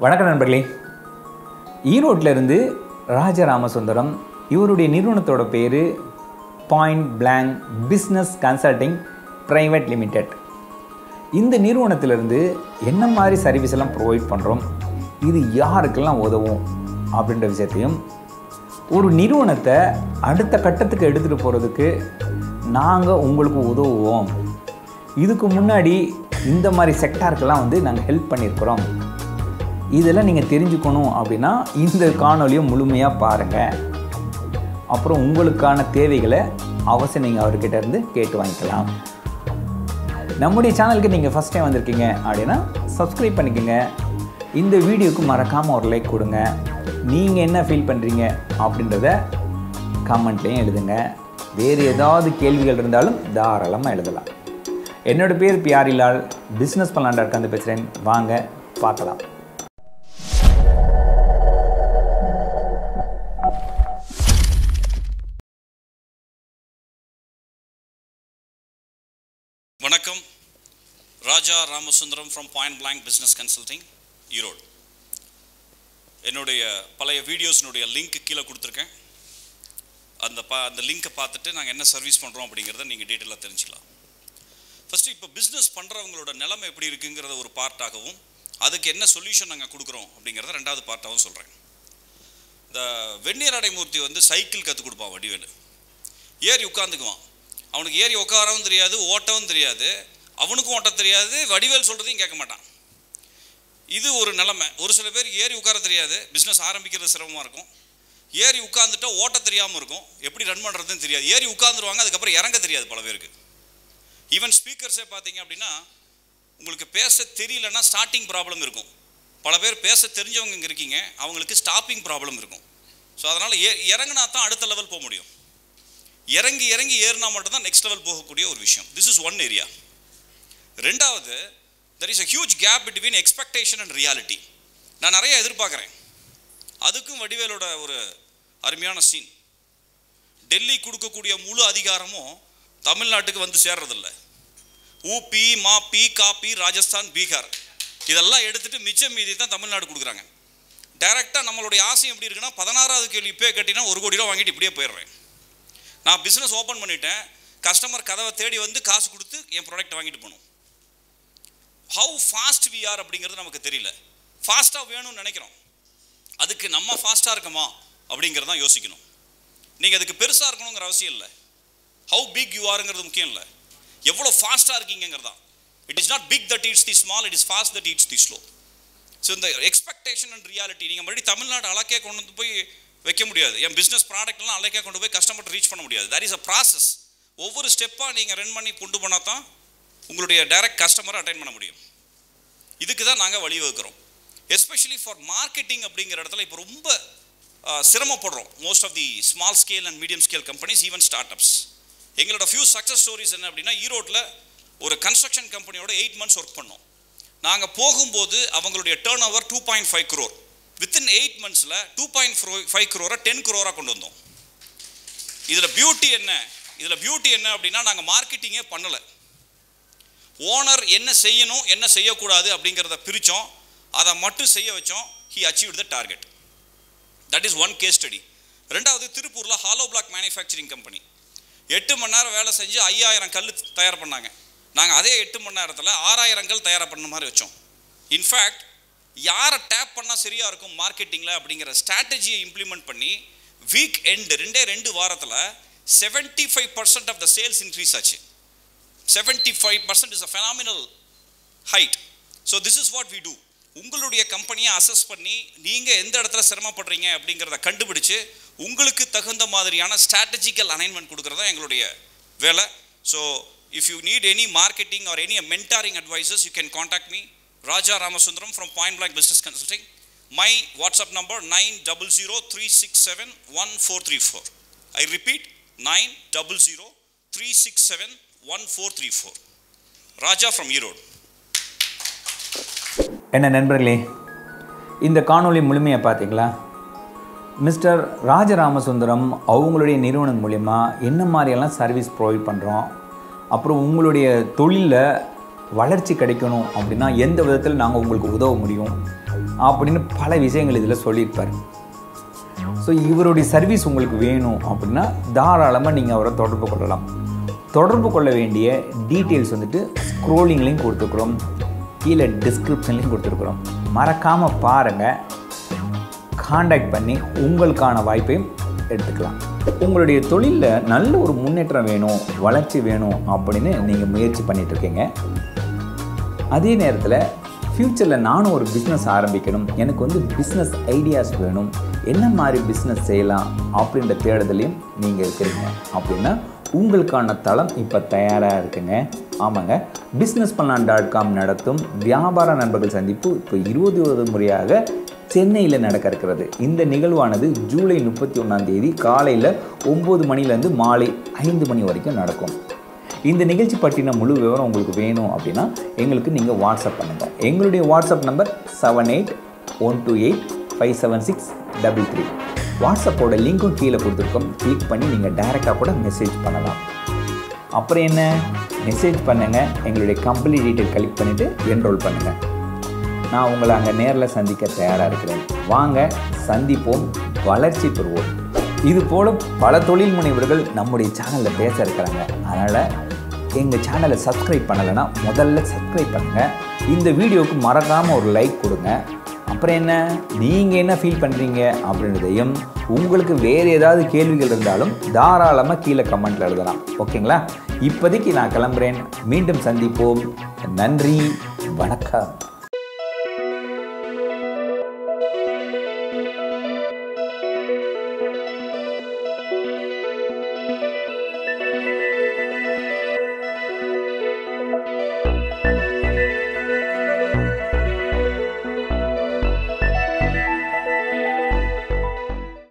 வணக்கம் நண்பர்களே ஈரோட்டில் இருந்து ராஜராமசுந்தரம் இவருடைய நிறுவனத்தோட பேர் point blank business consulting private limited இந்த நிறுவனத்திலிருந்து என்ன மாதிரி சர்வீஸ் எல்லாம் ப்ரொவைட் பண்ணுறோம் இது யாருக்கெல்லாம் உதவும் அப்படின்ற விஷயத்தையும் ஒரு நிறுவனத்தை அடுத்த கட்டத்துக்கு எடுத்துகிட்டு போகிறதுக்கு நாங்கள் உங்களுக்கு உதவுவோம் இதுக்கு முன்னாடி இந்த மாதிரி செக்டாருக்கெல்லாம் வந்து நாங்கள் ஹெல்ப் பண்ணியிருக்கிறோம் இதெல்லாம் நீங்கள் தெரிஞ்சுக்கணும் அப்படின்னா இந்த காணொலியை முழுமையாக பாருங்கள் அப்புறம் உங்களுக்கான தேவைகளை அவசியம் நீங்கள் அவர்கிட்ட இருந்து கேட்டு வாங்கிக்கலாம் நம்முடைய சேனலுக்கு நீங்கள் ஃபஸ்ட் டைம் வந்திருக்கீங்க அப்படின்னா சப்ஸ்கிரைப் பண்ணிக்கோங்க இந்த வீடியோக்கு மறக்காமல் ஒரு லைக் கொடுங்க நீங்கள் என்ன ஃபீல் பண்ணுறீங்க அப்படின்றத கமெண்ட்லேயும் எழுதுங்க வேறு ஏதாவது கேள்விகள் இருந்தாலும் தாராளமாக எழுதலாம் என்னோட பேர் பியாரிலால் பிஸ்னஸ் பண்ணலான் உட்காந்து பேசுகிறேன் வாங்க பார்க்கலாம் வணக்கம் Raja Ramasundaram from point blank business consulting Erode என்னுடைய பழைய வீடியோஸ்னுடைய லிங்க் கீழே கொடுத்துருக்கேன் அந்த பா அந்த லிங்க்கை பார்த்துட்டு நாங்கள் என்ன சர்வீஸ் பண்ணுறோம் அப்படிங்கிறத நீங்கள் டீட்டெயிலாக தெரிஞ்சுக்கலாம் ஃபஸ்ட்டு இப்போ பிஸ்னஸ் பண்ணுறவங்களோட நிலைமை எப்படி இருக்குங்கிறத ஒரு பார்ட்டாகவும் அதுக்கு என்ன சொல்யூஷன் நாங்கள் கொடுக்குறோம் அப்படிங்கிறத ரெண்டாவது பார்ட்டாகவும் சொல்கிறேன் இந்த வெந்நீர் அடைமூர்த்தி வந்து சைக்கிள் கற்றுக் கொடுப்பான் வடிவேலு ஏறி உட்காந்துக்குவான் அவனுக்கு ஏறி உட்காரவும் தெரியாது ஓட்டவும் தெரியாது அவனுக்கும் ஓட்ட தெரியாது வடிவேல் சொல்கிறதையும் கேட்க மாட்டான் இது ஒரு நிலைமை ஒரு சில பேர் ஏறி உட்கார தெரியாது பிஸ்னஸ் ஆரம்பிக்கிறது சிரமமாக இருக்கும் ஏறி உட்காந்துட்டா ஓட்ட தெரியாமல் இருக்கும் எப்படி ரன் பண்ணுறதுன்னு தெரியாது ஏறி உட்காந்துருவாங்க அதுக்கப்புறம் இறங்க தெரியாது பல பேருக்கு ஈவன் ஸ்பீக்கர்ஸே பார்த்தீங்க அப்படின்னா உங்களுக்கு பேச தெரியலன்னா ஸ்டார்டிங் ப்ராப்ளம் இருக்கும் பல பேர் பேச தெரிஞ்சவங்க இங்கே இருக்கீங்க அவங்களுக்கு ஸ்டாப்பிங் ப்ராப்ளம் இருக்கும் ஸோ அதனால் ஏ இறங்கினா தான் அடுத்த லெவல் போக முடியும் இறங்கி இறங்கி ஏறினா மட்டும்தான் நெக்ஸ்ட் லெவல் போகக்கூடிய ஒரு விஷயம் திஸ் இஸ் ஒன் ஏரியா ரெண்டாவது there is a huge gap between expectation and reality நான் நிறைய எதிர்பார்க்குறேன் அதுக்கும் வடிவேலோட ஒரு அருமையான சீன் டெல்லி கொடுக்கக்கூடிய முழு அதிகாரமும் தமிழ்நாட்டுக்கு வந்து சேர்றதில்ல ஊபி மாப்பி காப்பி ராஜஸ்தான் பீகார் இதெல்லாம் எடுத்துட்டு மிச்சம் மீதி தான் தமிழ்நாடு கொடுக்குறாங்க டைரெக்டாக நம்மளுடைய ஆசை எப்படி இருக்குன்னா பதினாறாவது கேள்வி இப்போயே கட்டினா ஒரு கோடி ரூபா வாங்கிட்டு இப்படியே போயிடுறேன் நான் பிஸ்னஸ் ஓப்பன் பண்ணிட்டேன் கஸ்டமர் கதவை தேடி வந்து காசு கொடுத்து என் ப்ராடக்ட் வாங்கிட்டு போகணும் ஹவு ஃபாஸ்ட் வி ஆர் அப்படிங்கிறது நமக்கு தெரியல ஃபாஸ்ட்டாக வேணும்னு நினைக்கிறோம் அதுக்கு நம்ம ஃபாஸ்ட்டாக இருக்கோமா அப்படிங்கிறது தான் யோசிக்கணும் நீங்கள் அதுக்கு பெருசாக இருக்கணுங்கிற அவசியம் இல்லை ஹவு பிக் யூ ஆருங்கிறது முக்கியம் இல்லை எவ்வளோ ஃபாஸ்ட்டாக இருக்கீங்கிறது தான் it is not big that it's the small it is fast that it's the slow so இந்த எக்ஸ்பெக்டேஷன் அண்ட் ரியாலிட்டி நீங்கள் மறுபடியும் தமிழ்நாடு அழகே கொண்டு வந்து போய் வைக்க முடியாது என் பிஸ்னஸ் ப்ராடக்ட்லாம் அழகே கொண்டு போய் கஸ்டமர்கிட்ட ரீச் பண்ண முடியாது தட் இஸ் அ ப்ராசஸ் ஒவ்வொரு ஸ்டெப்பாக நீங்கள் ரன் பண்ணி கொண்டு போனால் தான் உங்களுடைய டைரக்ட் கஸ்டமரை அட்டைன் பண்ண முடியும் இதுக்கு தான் நாங்கள் வழிவகுக்கிறோம் எஸ்பெஷலி ஃபார் மார்க்கெட்டிங் அப்படிங்கிற இடத்துல இப்போ ரொம்ப அஹ், சிரமப்படுறோம் most of the small scale and medium scale companies even start ups எங்களோட ஃபியூ சக்ஸஸ் ஸ்டோரிஸ் என்ன அப்படின்னா ஈரோட்டில் ஒரு கன்ஸ்ட்ரக்ஷன் கம்பெனியோட எயிட் மந்த்ஸ் ஒர்க் பண்ணோம் நாங்கள் போகும்போது அவங்களுடைய turn over two point five crore within eight மந்த்ஸில் டூ பாயிண்ட் ஃபைவ் குரோரை டென் குரோராக கொண்டு வந்தோம் இதில் பியூட்டி என்ன இதில் பியூட்டி என்ன அப்படின்னா நாங்கள் மார்க்கெட்டிங்கே பண்ணலை ஓனர் என்ன செய்யணும் என்ன செய்யக்கூடாது அப்படிங்கிறத பிரித்தோம் அதை மட்டும் செய்ய வச்சோம் he achieve the target that is one case study ரெண்டாவது திருப்பூரில் ஹாலோ பிளாக் மேனுஃபேக்சரிங் கம்பெனி எட்டு மணி நேரம் வேலை செஞ்சு ஐயாயிரம் கல் தயார் பண்ணாங்க நாங்கள் அதே எட்டு மணி நேரத்தில் ஆறாயிரம் கல் தயார் பண்ண மாதிரி வச்சோம் இன்ஃபேக்ட் யாரை டேப் பண்ணால் சரியாக இருக்கும் மார்க்கெட்டிங்கில் அப்படிங்கிற ஸ்ட்ராட்டஜியை இம்ப்ளிமெண்ட் பண்ணி வீக் எண்டு ரெண்டே ரெண்டு வாரத்தில் seventy five percent of the sales increase ஆச்சு seventy five percent is a phenomenal height so this is what we do உங்களுடைய கம்பெனியை அசஸ் பண்ணி நீங்கள் எந்த இடத்துல சிரமப்படுறீங்க அப்படிங்கிறத கண்டுபிடிச்சு உங்களுக்கு தகுந்த மாதிரியான ஸ்ட்ராட்டஜிக்கல் அலைன்மெண்ட் கொடுக்குறது தான் எங்களுடைய வேலை so if you need any marketing or any mentoring advices you can contact me Raja Ramasundaram from point black business consulting my WhatsApp number nine double zero three six seven one four three four I repeat nine double zero three six seven one four three four Raja from Erode என்ன நண்பர்களே இந்த காணொளி முழுமையாக பார்த்தீங்களா mister ராஜராமசுந்தரம் அவங்களுடைய நிறுவனம் மூலிமா என்ன மாதிரியெல்லாம் சர்வீஸ் ப்ரொவைட் பண்ணுறோம் அப்புறம் உங்களுடைய தொழிலில் வளர்ச்சி கிடைக்கணும் அப்படின்னா எந்த விதத்தில் நாங்கள் உங்களுக்கு உதவ முடியும் அப்படின்னு பல விஷயங்கள் இதில் சொல்லியிருப்பார் ஸோ இவருடைய சர்வீஸ் உங்களுக்கு வேணும் அப்படின்னா தாராளமாக நீங்கள் அவரை தொடர்பு கொள்ளலாம் தொடர்பு கொள்ள வேண்டிய டீட்டெயில்ஸ் வந்துட்டு ஸ்க்ரோலிங்லேயும் கொடுத்துருக்குறோம் கீழே டிஸ்கிரிப்ஷன்லேயும் கொடுத்துருக்குறோம் மறக்காமல் பாருங்கள் காண்டாக்ட் பண்ணி உங்களுக்கான வாய்ப்பையும் எடுத்துக்கலாம் உங்களுடைய தொழிலில் நல்ல ஒரு முன்னேற்றம் வேணும் வளர்ச்சி வேணும் அப்படின்னு நீங்கள் முயற்சி பண்ணிட்டு இருக்கீங்க அதே நேரத்தில் ஃப்யூச்சரில் நானும் ஒரு பிஸ்னஸ் ஆரம்பிக்கணும் எனக்கு வந்து பிஸ்னஸ் ஐடியாஸ் வேணும் என்ன மாதிரி பிஸ்னஸ் செய்யலாம் அப்படின்ற தேடுதலையும் நீங்கள் இருக்கிறீங்க அப்படின்னா உங்களுக்கான தளம் இப்போ தயாராக இருக்குங்க ஆமாங்க பிஸ்னஸ் பண்ணலாம் டாட் காம் நடத்தும் வியாபார நண்பர்கள் சந்திப்பு இப்போ இருபது முறையாக சென்னையில் நடக்க இருக்கிறது இந்த நிகழ்வானது ஜூலை முப்பத்தி ஒன்றாம் தேதி காலையில் ஒம்பது மணிலேருந்து மாலை ஐந்து மணி வரைக்கும் நடக்கும் இந்த நிகழ்ச்சி பற்றின முழு விவரம் உங்களுக்கு வேணும் அப்படின்னா எங்களுக்கு நீங்கள் வாட்ஸ்அப் பண்ணுங்கள் எங்களுடைய WhatsApp number seven eight one two eight five seven six double three வாட்ஸ்அப்போட லிங்க்கும் கீழே கொடுத்துருக்கோம் கிளிக் பண்ணி நீங்கள் டைரெக்டாக கூட மெசேஜ் பண்ணலாம் அப்புறம் என்ன மெசேஜ் பண்ணுங்கள் எங்களுடைய கம்பெனி டீட்டெயில் கலெக்ட் பண்ணிவிட்டு என்ரோல் பண்ணுங்கள் நான் உங்களை அங்கே நேரில் சந்திக்க தயாராக இருக்கிறேன் வாங்க சந்திப்போம் வளர்ச்சி பெறுவோம் இது போல பல தொழில் முனைவர்கள் நம்முடைய சேனலில் பேச இருக்கிறாங்க அதனால் எங்கள் சேனலை சப்ஸ்கிரைப் பண்ணலைன்னா முதல்ல சப்ஸ்கிரைப் பண்ணுங்கள் இந்த வீடியோவுக்கு மறக்காமல் ஒரு லைக் கொடுங்க அப்புறம் என்ன நீங்கள் என்ன ஃபீல் பண்ணுறீங்க அப்படின்றதையும் உங்களுக்கு வேறு ஏதாவது கேள்விகள் இருந்தாலும் தாராளமாக கீழே கமெண்ட்டில் எழுதலாம் ஓகேங்களா இப்போதைக்கு நான் கிளம்புறேன் மீண்டும் சந்திப்போம் நன்றி வணக்கம்